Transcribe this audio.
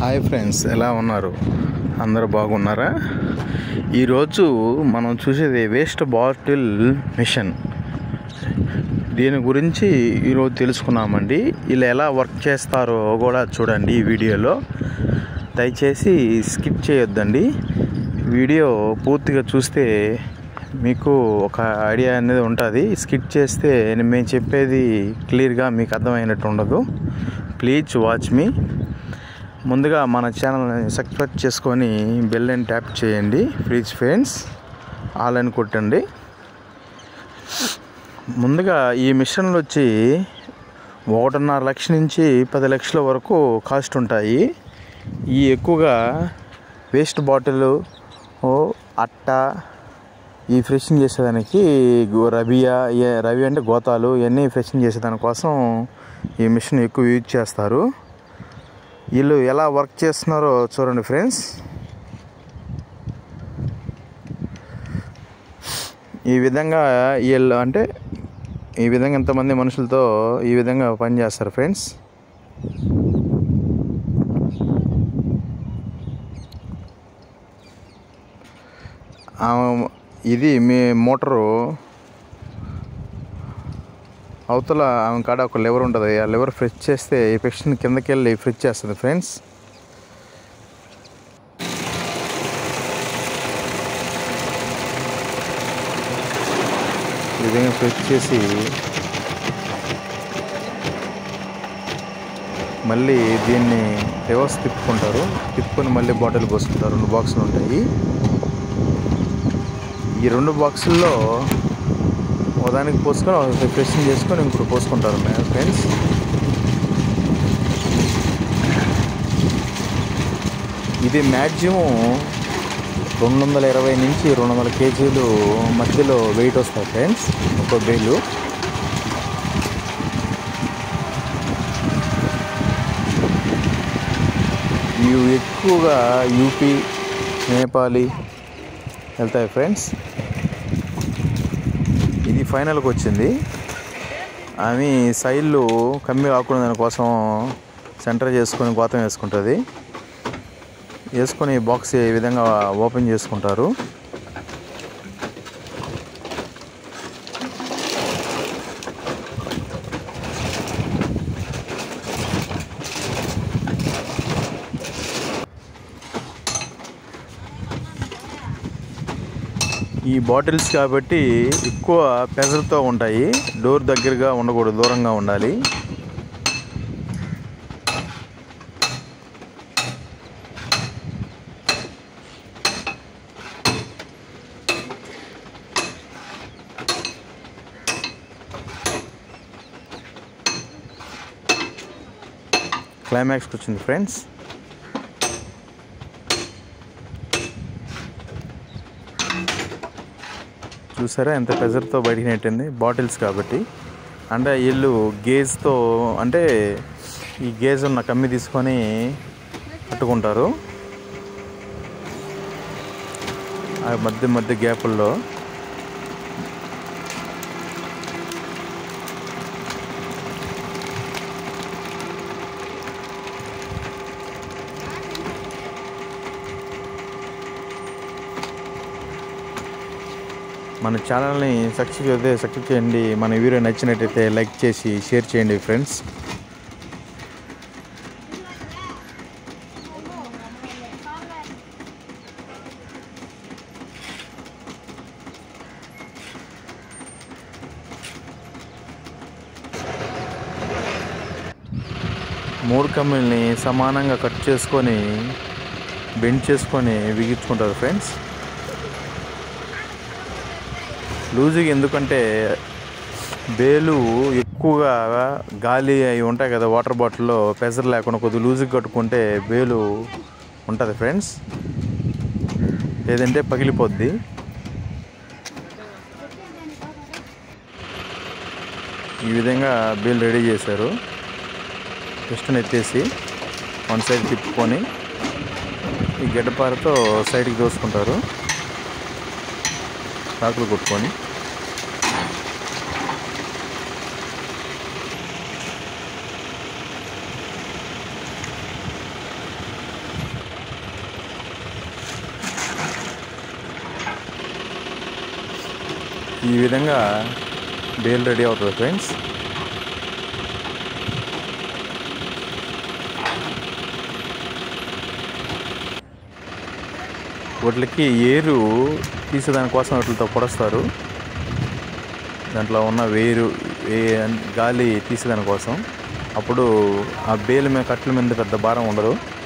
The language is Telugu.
హాయ్ ఫ్రెండ్స్ ఎలా ఉన్నారు అందరూ బాగున్నారా ఈరోజు మనం చూసేది వేస్ట్ బాటిల్ మిషన్ దీని గురించి ఈరోజు తెలుసుకున్నామండి ఇలా ఎలా వర్క్ చేస్తారో కూడా చూడండి ఈ వీడియోలో దయచేసి స్కిప్ చేయొద్దండి వీడియో పూర్తిగా చూస్తే మీకు ఒక ఐడియా అనేది ఉంటుంది స్కిప్ చేస్తే మేము చెప్పేది క్లియర్గా మీకు అర్థమైనట్టు ఉండదు ప్లీజ్ వాచ్ మీ ముందుగా మన ఛానల్ని సబ్స్క్రైబ్ చేసుకొని బెల్ అని ట్యాప్ చేయండి ప్లీజ్ ఫ్రెండ్స్ ఆల్ అని కొట్టండి ముందుగా ఈ మిషన్లు వచ్చి ఒకటిన్నర లక్ష నుంచి పది లక్షల వరకు కాస్ట్ ఉంటాయి ఈ ఎక్కువగా వేస్ట్ బాటిల్ అట్ట ఈ ఫ్రెషింగ్ చేసేదానికి గో- రబియా ఏ- రవి అంటే గోతాలు ఇవన్నీ ఫ్రెషింగ్ చేసేదాని కోసం ఈ మిషన్ ఎక్కువ యూజ్ చేస్తారు వీళ్ళు ఎలా వర్క్ చేస్తున్నారో చూడండి ఫ్రెండ్స్ ఈ విధంగా వీళ్ళు అంటే ఈ విధంగా ఎంతమంది మనుషులతో ఈ విధంగా పని చేస్తారు ఫ్రెండ్స్ ఆ, ఇది మీ మోటరు అవతల ఆమె కాడ ఒక లెవర్ ఉంటుంది ఆ లెవర్ ఫ్రెష్ చేస్తే ఈ పెక్షన్ కిందకి వెళ్ళి ఫ్రెష్ చేస్తుంది ఫ్రెండ్స్ ఈ విధంగా ఫ్రెష్ చేసి మళ్ళీ దీన్ని రివర్స్ తిప్పుకుంటారు తిప్పుకొని మళ్ళీ బాటిల్ పోసుకుంటారు రెండు బాక్సులు ఉంటాయి ఈ రెండు బాక్సుల్లో ఒకదానికి పోసుకొని ఒక ఫ్రెషింగ్ చేసుకొని ఇంకోటి పోసుకుంటారు ఫ్రెండ్స్ ఇది మ్యాక్సిమం రెండు వందల ఇరవై నుంచి రెండు వందల కేజీలు మధ్యలో వెయిట్ వస్తాయి ఫ్రెండ్స్ ఒక బేలు ఇవి ఎక్కువగా యూపీ నేపాలి వెళ్తాయి ఫ్రెండ్స్ ఇది ఫైనల్కి వచ్చింది ఆమె సైడ్లు కమ్మి కాకుండా దానికోసం సెంటర్ చేసుకొని గోతం వేసుకుంటుంది వేసుకొని బాక్స్ ఈ విధంగా ఓపెన్ చేసుకుంటారు ఈ బాటిల్స్ కాబట్టి ఎక్కువ ప్రెజర్తో ఉంటాయి డోర్ దగ్గరగా ఉండకూడదు దూరంగా ఉండాలి క్లైమాక్స్కి వచ్చింది ఫ్రెండ్స్ చూసారా ఎంత ప్రెజర్తో బయటికి నెట్టింది బాటిల్స్ కాబట్టి అంటే వీళ్ళు గేజ్తో అంటే ఈ గేజ్ ఉన్న కమ్మి తీసుకొని పట్టుకుంటారు ఆ మధ్య మధ్య గ్యాపుల్లో మన ఛానల్ని సక్సెస్ అయితే సక్సెస్ చేయండి మన వీడియో నచ్చినట్టయితే లైక్ చేసి షేర్ చేయండి ఫ్రెండ్స్ మూడు కమ్మల్ని సమానంగా కట్ చేసుకొని బెండ్ చేసుకొని బిగించుకుంటారు ఫ్రెండ్స్ లూజుగా ఎందుకంటే బేలు ఎక్కువగా గాలి అవి ఉంటాయి కదా వాటర్ బాటిల్లో ప్రెషర్ లేకుండా కొద్దిగా లూజుగా కట్టుకుంటే బేలు ఉంటుంది ఫ్రెండ్స్ లేదంటే పగిలిపోద్ది ఈ విధంగా బేలు రెడీ చేశారు పిస్టన్ ఎత్తేసి వన్ సైడ్ తిప్పుకొని ఈ గడ్డపారతో సైడ్కి దోసుకుంటారు ఆకులు కొట్టుకొని ఈ విధంగా బేల్ రెడీ అవుతుంది ఫ్రెండ్స్ వాటికి ఏరు తీసేదాని కోసం వాటితో పొడుస్తారు దాంట్లో ఉన్న వేరు వే- గాలి తీసేదాని కోసం అప్పుడు ఆ బేలు మీద కట్టెల మీద పెద్ద భారం ఉండదు